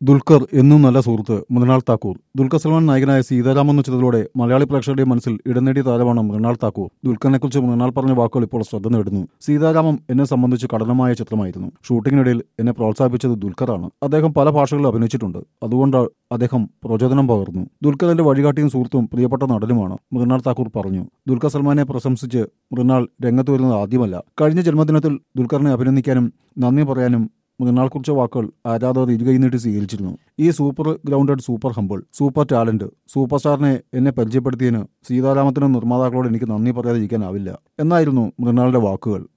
ദുൽഖർ എന്നും നല്ല സുഹൃത്ത് മൃണാൾ താക്കൂർ ദുൽഖർ സൽമാൻ നായകനായ സീതാരാം എന്ന ചിത്രത്തിലൂടെ മലയാളി പ്രേക്ഷകരുടെ മനസ്സിൽ ഇടം നേടിയ താരമാണ് മൃണാൾ താക്കൂർ ദുൽഖറിനെക്കുറിച്ച് മൃണാൾ പറഞ്ഞ വാക്കുകൾ ഇപ്പോൾ ശ്രദ്ധ നേടുന്നു സീതാരാമം എന്നെ സംബന്ധിച്ച് കഠിനമായ ചിത്രമായിരുന്നു ഷൂട്ടിങ്ങിനിടയിൽ എന്നെ പ്രോത്സാഹിപ്പിച്ചത് ദുൽഖറാണ് അദ്ദേഹം പല ഭാഷകളിൽ അഭിനയിച്ചിട്ടുണ്ട് അതുകൊണ്ട് അദ്ദേഹം പ്രചോദനം പകർന്നു ദുൽഖർ എന്റെ വഴികാട്ടിയും സുഹൃത്തും പ്രിയപ്പെട്ട നടനുമാണ് മൃണാൾ താക്കൂർ പറഞ്ഞു ദുൽഖർ സൽമാനെ പ്രശംസിച്ച് മൃണാൾ രംഗത്ത് വരുന്നത് ആദ്യമല്ല കഴിഞ്ഞ ജന്മദിനത്തിൽ ദുൽഖറിനെ അഭിനന്ദിക്കാനും നന്ദി പറയാനും മൃണാൾ കുറിച്ച വാക്കുകൾ ആരാധകർ ഇരുകൈ നീട്ടി സ്വീകരിച്ചിരുന്നു ഈ super grounded super humble super talent super സ്റ്റാറിനെ എന്നെ പരിചയപ്പെടുത്തിയതിന് സീതാരാമത്തിനും നിർമ്മാതാക്കളോട് എനിക്ക് നന്ദി പറയാതിരിക്കാനാവില്ല എന്നായിരുന്നു മൃണാളിന്റെ വാക്കുകൾ